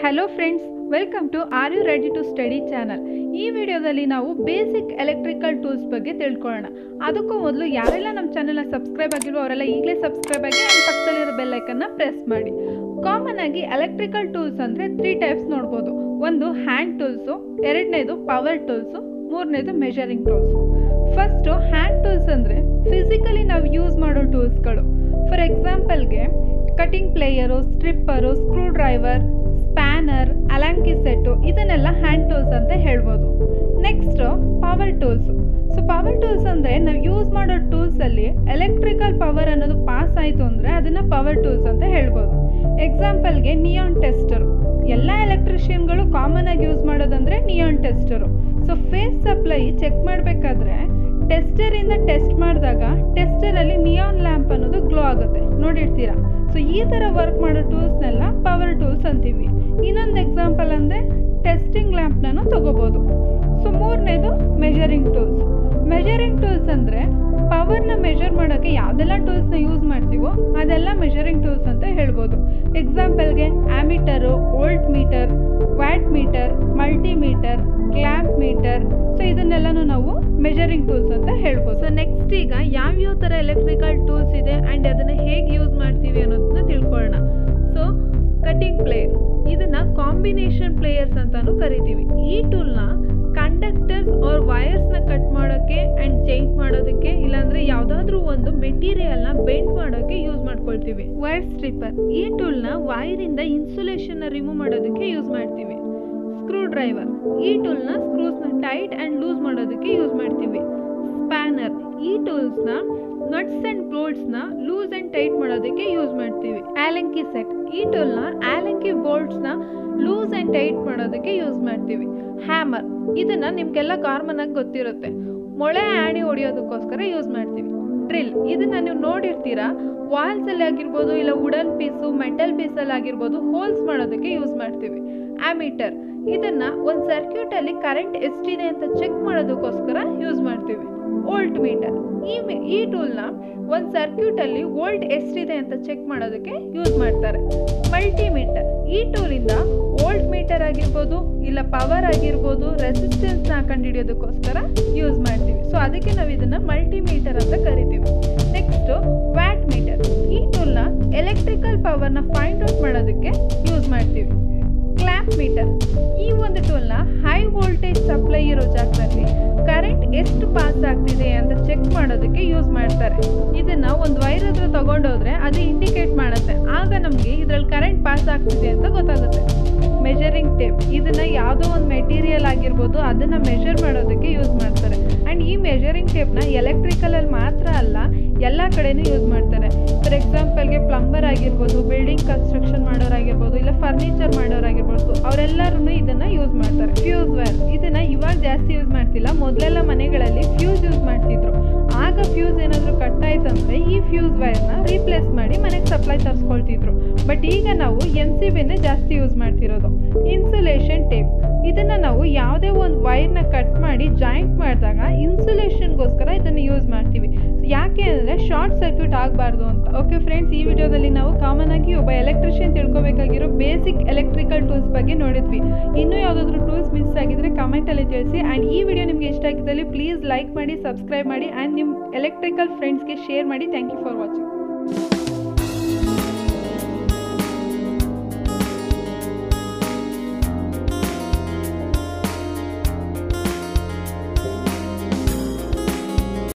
hello friends welcome to are you ready to study channel ಈ ವಿಡಿಯೋದಲ್ಲಿ ನಾವು basic electrical tools ಬಗ್ಗೆ ತಿಳ್ಕೊಳ್ಳೋಣ ಅದಕ್ಕೂ ಮೊದಲು ಯಾರೆಲ್ಲ ನಮ್ಮ ಚಾನಲ್ನ ಸಬ್ಸ್ಕ್ರೈಬ್ ಆಗಿಲ್ವೋ ಅವರೆಲ್ಲ ಈಗಲೇ ಸಬ್ಸ್ಕ್ರೈಬ್ ಆಗಿ ಆ್ಯಂಡ್ ಪಕ್ಕದಲ್ಲಿರೋ ಬೆಲ್ ಐಕನ್ನ ಪ್ರೆಸ್ ಮಾಡಿ ಕಾಮನ್ ಆಗಿ ಎಲೆಕ್ಟ್ರಿಕಲ್ ಟೂಲ್ಸ್ ಅಂದರೆ ತ್ರೀ ಟೈಪ್ಸ್ ನೋಡ್ಬೋದು ಒಂದು ಹ್ಯಾಂಡ್ ಟೂಲ್ಸು ಎರಡನೇದು ಪವರ್ ಟೂಲ್ಸು ಮೂರನೇದು measuring tools first hand tools ಅಂದರೆ ಫಿಸಿಕಲಿ ನಾವು ಯೂಸ್ ಮಾಡೋ ಟೂಲ್ಸ್ಗಳು ಫಾರ್ ಎಕ್ಸಾಂಪಲ್ಗೆ cutting plier stripper screw driver spanner allen key set ಇದನ್ನೆಲ್ಲ ಹ್ಯಾಂಡ್ ಟೂಲ್ಸ್ ಅಂತ ಹೇಳ್ಬೋದು next power tools so power tools ಅಂದರೆ ನಾವು ಯೂಸ್ ಮಾಡೋ ಟೂಲ್ಸಲ್ಲಿ ಎಲೆಕ್ಟ್ರಿಕಲ್ ಪವರ್ ಅನ್ನೋದು ಪಾಸ್ ಆಯಿತು ಅಂದರೆ ಅದನ್ನು ಪವರ್ ಟೂಲ್ಸ್ ಅಂತ ಹೇಳ್ಬೋದು ಎಕ್ಸಾಂಪಲ್ಗೆ ನಿಯಾನ್ ಟೆಸ್ಟರು ಎಲ್ಲ ಎಲೆಕ್ಟ್ರಿಷಿಯನ್ಗಳು ಕಾಮನ್ ಆಗಿ ಯೂಸ್ ಮಾಡೋದಂದರೆ neon tester so phase supply check ಮಾಡಬೇಕಾದ್ರೆ ಟೆಸ್ಟರಿಂದ ಟೆಸ್ಟ್ ಮಾಡಿದಾಗ ಟೆಸ್ಟರಲ್ಲಿ ನಿಯಾನ್ ಲ್ಯಾಂಪ್ ಅನ್ನೋದು ಗ್ಲೋ ಆಗುತ್ತೆ ನೋಡಿರ್ತೀರಾ ಸೊ ಈ ಥರ ವರ್ಕ್ ಮಾಡೋ ಟೂಲ್ಸ್ನೆಲ್ಲ ಪವರ್ ಟೂಲ್ಸ್ ಅಂತೀವಿ ಇನ್ನೊಂದು ಎಕ್ಸಾಂಪಲ್ ಅಂದರೆ ಟೆಸ್ಟಿಂಗ್ ಲ್ಯಾಂಪ್ನೂ ತಗೋಬೋದು ಸೊ ಮೂರನೇದು ಮೆಷರಿಂಗ್ ಟೂಲ್ಸ್ ಮೆಷರಿಂಗ್ ಟೂಲ್ಸ್ ಅಂದರೆ ಪವರ್ನ ಮೆಷರ್ ಮಾಡೋಕ್ಕೆ ಯಾವುದೆಲ್ಲ ಟೂಲ್ಸ್ನ ಯೂಸ್ ಮಾಡ್ತೀವೋ ಅದೆಲ್ಲ ಮೆಷರಿಂಗ್ ಟೂಲ್ಸ್ ಅಂತ ಹೇಳ್ಬೋದು ಎಕ್ಸಾಂಪಲ್ಗೆ ammeter volt meter watt meter multimeter clamp meter so ಇದನ್ನೆಲ್ಲನೂ ನಾವು ಮೆಷರಿಂಗ್ ಟೂಲ್ಸ್ ಅಂತ ಹೇಳ್ಬೋದು ಸೊ ನೆಕ್ಸ್ಟ್ ಈಗ ಯಾವ್ಯಾವ ಥರ ಎಲೆಕ್ಟ್ರಿಕಲ್ ಟೂಲ್ಸ್ ಇದೆ ಆ್ಯಂಡ್ ಅದನ್ನು ಹೇಗೆ ಯೂಸ್ ಮಾಡ್ತೀವಿ ಅನ್ನೋದನ್ನ ತಿಳ್ಕೊಳ್ಳೋಣ ಸೊ ಕಟಿಂಗ್ ಪ್ಲೇಯರ್ ಇದನ್ನ ಕಾಂಬಿನೇಷನ್ ಪ್ಲೇಯರ್ಸ್ ಅಂತಾನು ಕರಿತೀವಿ ಈ ಟೂಲ್ನ ಕಂಡಕ್ಟರ್ಸ್ ಆರ್ ವೈರ್ಸ್ನ ಕಟ್ ಮಾಡೋಕ್ಕೆ ಆ್ಯಂಡ್ ಚೇಂಜ್ ಮಾಡೋದಕ್ಕೆ ಇಲ್ಲಾಂದ್ರೆ ಯಾವುದಾದ್ರೂ ಒಂದು ಮೆಟೀರಿಯಲ್ನ ಬೆಂಡ್ ಮಾಡೋಕ್ಕೆ ಯೂಸ್ ಮಾಡ್ಕೊಳ್ತೀವಿ ವೈರ್ ಸ್ಟ್ರಿಪ್ಪರ್ ಈ ಟೂಲ್ನ ವೈರಿಂದ ಇನ್ಸುಲೇಷನ್ನ ರಿಮೂವ್ ಮಾಡೋದಕ್ಕೆ ಯೂಸ್ ಮಾಡ್ತೀವಿ ಸ್ಕ್ರೂ ಡ್ರೈವರ್ ಈ ಟೂಲ್ನ ಸ್ಕ್ರೂಸ್ನ ಟೈಟ್ ಆ್ಯಂಡ್ ಲೂಸ್ ಮಾಡೋದಕ್ಕೆ ಯೂಸ್ ಮಾಡ್ತೀವಿ ಸ್ಪ್ಯಾನರ್ ಈ ಟೂಲ್ಸ್ನ ನಟ್ಸ್ ಆ್ಯಂಡ್ ಬೋಲ್ಟ್ಸ್ನ ಲೂಸ್ ಆ್ಯಂಡ್ ಟೈಟ್ ಮಾಡೋದಕ್ಕೆ ಯೂಸ್ ಮಾಡ್ತೀವಿ ಆಲಂಕಿ ಸೆಟ್ ಈ ಟೂಲ್ನ ಆಲಂಕಿ ಬೋಲ್ಟ್ಸ್ನ ಲೂಸ್ ಆ್ಯಂಡ್ ಟೈಟ್ ಮಾಡೋದಕ್ಕೆ ಯೂಸ್ ಮಾಡ್ತೀವಿ ಹ್ಯಾಮರ್ ಇದನ್ನ ನಿಮ್ಗೆಲ್ಲ ಕಾಮನ್ ಆಗಿ ಗೊತ್ತಿರುತ್ತೆ ಮೊಳೆ ಆಣಿ ಹೊಡಿಯೋದಕ್ಕೋಸ್ಕರ ಯೂಸ್ ಮಾಡ್ತೀವಿ ಡ್ರಿಲ್ ಇದನ್ನ ನೀವು ನೋಡಿರ್ತೀರಾ ವಾಲ್ಸ್ ಅಲ್ಲಿ ಆಗಿರ್ಬೋದು ಇಲ್ಲ ವುಡನ್ ಪೀಸು ಮೆಟಲ್ ಪೀಸಲ್ಲಿ ಆಗಿರ್ಬೋದು ಹೋಲ್ಸ್ ಮಾಡೋದಕ್ಕೆ ಯೂಸ್ ಮಾಡ್ತೀವಿ ಆಮೀಟರ್ ಇದನ್ನ ಒಂದು ಸರ್ಕ್ಯೂಟ್ ಅಲ್ಲಿ ಕರೆಂಟ್ ಎಷ್ಟಿದೆ ಅಂತ ಚೆಕ್ ಮಾಡೋದಕ್ಕೋಸ್ಕರ ಯೂಸ್ ಮಾಡ್ತೀವಿ ವೋಲ್ಟ್ ಮೀಟರ್ ಈ ಈ ಟೂಲ್ನ ಒಂದು ಸರ್ಕ್ಯೂಟ್ ಅಲ್ಲಿ ವೋಲ್ಟ್ ಎಷ್ಟಿದೆ ಅಂತ ಚೆಕ್ ಮಾಡೋದಕ್ಕೆ ಯೂಸ್ ಮಾಡ್ತಾರೆ ಮಲ್ಟಿಮೀಟರ್ ಈ ಟೂಲಿಂದ ವೋಲ್ಟ್ ಮೀಟರ್ ಆಗಿರ್ಬೋದು ಇಲ್ಲ ಪವರ್ ಆಗಿರ್ಬೋದು ರೆಸಿಸ್ಟೆನ್ಸ್ನ ಕಂಡುಹಿಡಿಯೋದಕ್ಕೋಸ್ಕರ ಯೂಸ್ ಮಾಡ್ತೀವಿ ಸೊ ಅದಕ್ಕೆ ನಾವು ಇದನ್ನ ಮಲ್ಟಿಮೀಟರ್ ಅಂತ ಕರಿತೀವಿ ನೆಕ್ಸ್ಟ್ ವ್ಯಾಟ್ ಮೀಟರ್ ಈ ಟೂಲ್ನ ಎಲೆಕ್ಟ್ರಿಕಲ್ ಪವರ್ನ ಫೈಂಡ್ ಔಟ್ ಮಾಡೋದಕ್ಕೆ ಯೂಸ್ ಮಾಡ್ತೀವಿ ಕ್ಲ್ಯಾಂಪ್ ಮೀಟರ್ ಈ ಒಂದು ಟೂಲ್ನ ಹೈ ವೋಲ್ಟೇಜ್ ಸಪ್ಲೈ ಇರೋ ಜಾಗದಲ್ಲಿ ಕರೆಂಟ್ ಎಷ್ಟು ಪಾಸ್ ಆಗ್ತಿದೆ ಅಂತ ಚೆಕ್ ಮಾಡೋದಕ್ಕೆ ಯೂಸ್ ಮಾಡ್ತಾರೆ ಇದನ್ನ ಒಂದು ವೈರ್ ಹತ್ರ ತಗೊಂಡೋದ್ರೆ ಅದು ಇಂಡಿಕೇಟ್ ಮಾಡುತ್ತೆ ಆಗ ನಮಗೆ ಇದ್ರಲ್ಲಿ ಕರೆಂಟ್ ಪಾಸ್ ಆಗ್ತಿದೆ ಅಂತ ಗೊತ್ತಾಗುತ್ತೆ ಮೆಷರಿಂಗ್ ಟೇಪ್ ಇದನ್ನ ಯಾವುದೋ ಒಂದು ಮೆಟೀರಿಯಲ್ ಆಗಿರ್ಬೋದು ಅದನ್ನ ಮೆಷರ್ ಮಾಡೋದಕ್ಕೆ ಯೂಸ್ ಮಾಡ್ತಾರೆ ಆ್ಯಂಡ್ ಈ ಮೆಷರಿಂಗ್ ಟೇಪ್ನ ಎಲೆಕ್ಟ್ರಿಕಲಲ್ಲಿ ಮಾತ್ರ ಅಲ್ಲ ಎಲ್ಲ ಕಡೆನೂ ಯೂಸ್ ಮಾಡ್ತಾರೆ ಫಾರ್ ಎಕ್ಸಾಂಪಲ್ಗೆ ಪ್ಲಂಬರ್ ಆಗಿರ್ಬೋದು ಬಿಲ್ಡಿಂಗ್ ಕನ್ಸ್ಟ್ರಕ್ಷನ್ ಮಾಡೋರಾಗಿರ್ಬೋದು ಇಲ್ಲ ಫರ್ನಿಚರ್ ಮಾಡೋರಾಗಿರ್ಬೋದು ಅವರೆಲ್ಲರೂ ಇದನ್ನ ಯೂಸ್ ಮಾಡ್ತಾರೆ ಫ್ಯೂಸ್ ವೈರ್ ಇದನ್ನ ಇವಾಗ ಜಾಸ್ತಿ ಯೂಸ್ ಮಾಡ್ತಿಲ್ಲ ಮೊದಲೆಲ್ಲ ಮನೆಗಳಲ್ಲಿ ಫ್ಯೂಸ್ ಯೂಸ್ ಮಾಡ್ತಿದ್ರು ಆಗ ಫ್ಯೂಸ್ ಏನಾದರೂ ಕಟ್ ಆಯ್ತಂದ್ರೆ ಈ ಫ್ಯೂಸ್ ವೈರ್ನ ರೀಪ್ಲೇಸ್ ಮಾಡಿ ಮನೆಗೆ ಸಪ್ಲೈ ತರಿಸ್ಕೊಳ್ತಿದ್ರು ಬಟ್ ಈಗ ನಾವು ಎನ್ ಸಿ ಬಿನೇ ಜಾಸ್ತಿ ಯೂಸ್ ಮಾಡ್ತಿರೋದು ಇನ್ಸುಲೇಷನ್ ಟೇಪ್ ಇದನ್ನ ನಾವು ಯಾವುದೇ ಒಂದು ವೈರ್ನ ಕಟ್ ಮಾಡಿ ಜಾಯಿಂಟ್ ಮಾಡಿದಾಗ ಇನ್ಸುಲೇಷನ್ಗೋಸ್ಕರ ಇದನ್ನು ಯೂಸ್ ಮಾಡ್ತೀವಿ ಯಾಕೆ ಅಂದರೆ ಶಾರ್ಟ್ ಸರ್ಕ್ಯೂಟ್ ಆಗಬಾರ್ದು ಅಂತ ಓಕೆ ಫ್ರೆಂಡ್ಸ್ ಈ ವಿಡಿಯೋದಲ್ಲಿ ನಾವು ಕಾಮನ್ ಆಗಿ ಒಬ್ಬ ಎಲೆಕ್ಟ್ರಿಷಿಯನ್ ತಿಳ್ಕೊಬೇಕಾಗಿರೋ ಬೇಸಿಕ್ ಎಲೆಕ್ಟ್ರಿಕಲ್ ಟೂಲ್ಸ್ ಬಗ್ಗೆ ನೋಡಿದ್ವಿ ಇನ್ನೂ ಯಾವುದಾದ್ರೂ ಟೂಲ್ಸ್ ಮಿಸ್ ಆಗಿದ್ರೆ ಕಮೆಂಟಲ್ಲಿ ತಿಳಿಸಿ ಆ್ಯಂಡ್ ಈ ವಿಡಿಯೋ ನಿಮಗೆ ಇಷ್ಟ ಆಗಿದ್ದಲ್ಲಿ ಪ್ಲೀಸ್ ಲೈಕ್ ಮಾಡಿ ಸಬ್ಸ್ಕ್ರೈಬ್ ಮಾಡಿ ಆ್ಯಂಡ್ ನಿಮ್ಮ ಎಲೆಕ್ಟ್ರಿಕಲ್ ಫ್ರೆಂಡ್ಸ್ಗೆ ಶೇರ್ ಮಾಡಿ ಥ್ಯಾಂಕ್ ಯು ಫಾರ್ ವಾಚಿಂಗ್